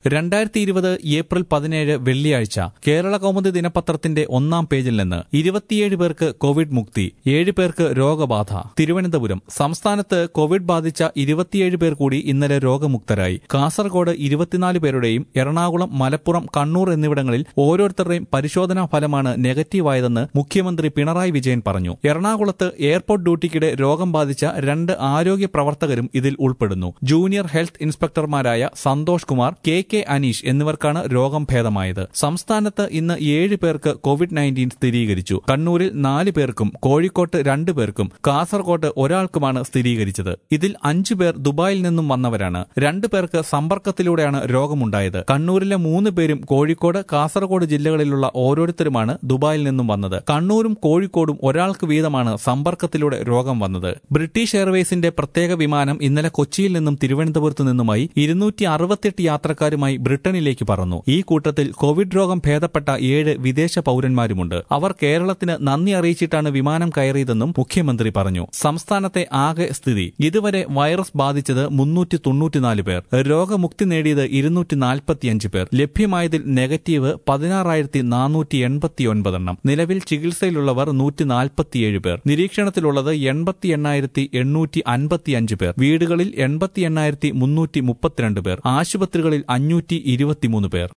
രണ്ടായിരത്തി ഇരുപത് ഏപ്രിൽ പതിനേഴ് വെള്ളിയാഴ്ച കേരള കൗമുദി ദിനപത്രത്തിന്റെ ഒന്നാം പേജിൽ നിന്ന് ഇരുപത്തിയേഴ് പേർക്ക് കോവിഡ് മുക്തി ഏഴ് പേർക്ക് രോഗബാധ തിരുവനന്തപുരം സംസ്ഥാനത്ത് കോവിഡ് ബാധിച്ച ഇരുപത്തിയേഴ് പേർ കൂടി ഇന്നലെ രോഗമുക്തരായി കാസർഗോഡ് ഇരുപത്തിനാല് പേരുടെയും എറണാകുളം മലപ്പുറം കണ്ണൂർ എന്നിവിടങ്ങളിൽ ഓരോരുത്തരുടെയും പരിശോധനാ ഫലമാണ് നെഗറ്റീവായതെന്ന് മുഖ്യമന്ത്രി പിണറായി വിജയൻ പറഞ്ഞു എറണാകുളത്ത് എയർപോർട്ട് ഡ്യൂട്ടിക്കിടെ രോഗം ബാധിച്ച രണ്ട് ആരോഗ്യ പ്രവർത്തകരും ഇതിൽ ഉൾപ്പെടുന്നു ജൂനിയർ ഹെൽത്ത് ഇൻസ്പെക്ടർമാരായ സന്തോഷ് കുമാർ കെ കെ അനീഷ് എന്നിവർക്കാണ് രോഗം ഭേദമായത് സംസ്ഥാനത്ത് ഇന്ന് ഏഴ് പേർക്ക് കോവിഡ് നയൻറ്റീൻ സ്ഥിരീകരിച്ചു കണ്ണൂരിൽ നാല് പേർക്കും കോഴിക്കോട്ട് രണ്ടു പേർക്കും കാസർകോട്ട് ഒരാൾക്കുമാണ് സ്ഥിരീകരിച്ചത് ഇതിൽ അഞ്ചു പേർ ദുബായിൽ നിന്നും വന്നവരാണ് രണ്ടു പേർക്ക് സമ്പർക്കത്തിലൂടെയാണ് രോഗമുണ്ടായത് കണ്ണൂരിലെ മൂന്ന് പേരും കോഴിക്കോട് കാസർഗോഡ് ജില്ലകളിലുള്ള ഓരോരുത്തരുമാണ് ദുബായിൽ നിന്നും വന്നത് കണ്ണൂരും കോഴിക്കോടും ഒരാൾക്ക് വീതമാണ് സമ്പർക്കത്തിലൂടെ രോഗം വന്നത് ബ്രിട്ടീഷ് എയർവേസിന്റെ പ്രത്യേക വിമാനം ഇന്നലെ കൊച്ചിയിൽ നിന്നും തിരുവനന്തപുരത്ത് നിന്നുമായി ഇരുന്നൂറ്റി അറുപത്തിയെട്ട് യാത്രക്കാരുമായി ബ്രിട്ടനിലേക്ക് പറന്നു ഈ കൂട്ടത്തിൽ കോവിഡ് രോഗം ഭേദപ്പെട്ട ഏഴ് വിദേശ പൌരന്മാരുമുണ്ട് അവർ കേരളത്തിന് നന്ദി അറിയിച്ചിട്ടാണ് വിമാനം കയറിയതെന്നും മുഖ്യമന്ത്രി പറഞ്ഞു സംസ്ഥാനത്തെ ആകെ സ്ഥിതി ഇതുവരെ വൈറസ് ബാധിച്ചത് മുന്നൂറ്റി തൊണ്ണൂറ്റിനാല് പേർ രോഗമുക്തി നേടിയത് ഇരുന്നൂറ്റി നാൽപ്പത്തിയഞ്ച് പേർ ലഭ്യമായതിൽ നെഗറ്റീവ് പതിനാറായിരത്തി നാനൂറ്റി എൺപത്തിയൊൻപതെണ്ണം നിലവിൽ ചികിത്സയിലുള്ളവർ നൂറ്റി നാൽപ്പത്തിയേഴ് പേർ നിരീക്ഷണത്തിലുള്ളത് എൺപത്തി എണ്ണായിരത്തി എണ്ണൂറ്റി അൻപത്തിയഞ്ച് പേർ വീടുകളിൽ എൺപത്തി എണ്ണായിരത്തി മുന്നൂറ്റി മുപ്പത്തിരണ്ട് പേർ ആശുപത്രികളിൽ അഞ്ഞൂറ്റി ഇരുപത്തിമൂന്ന് പേർ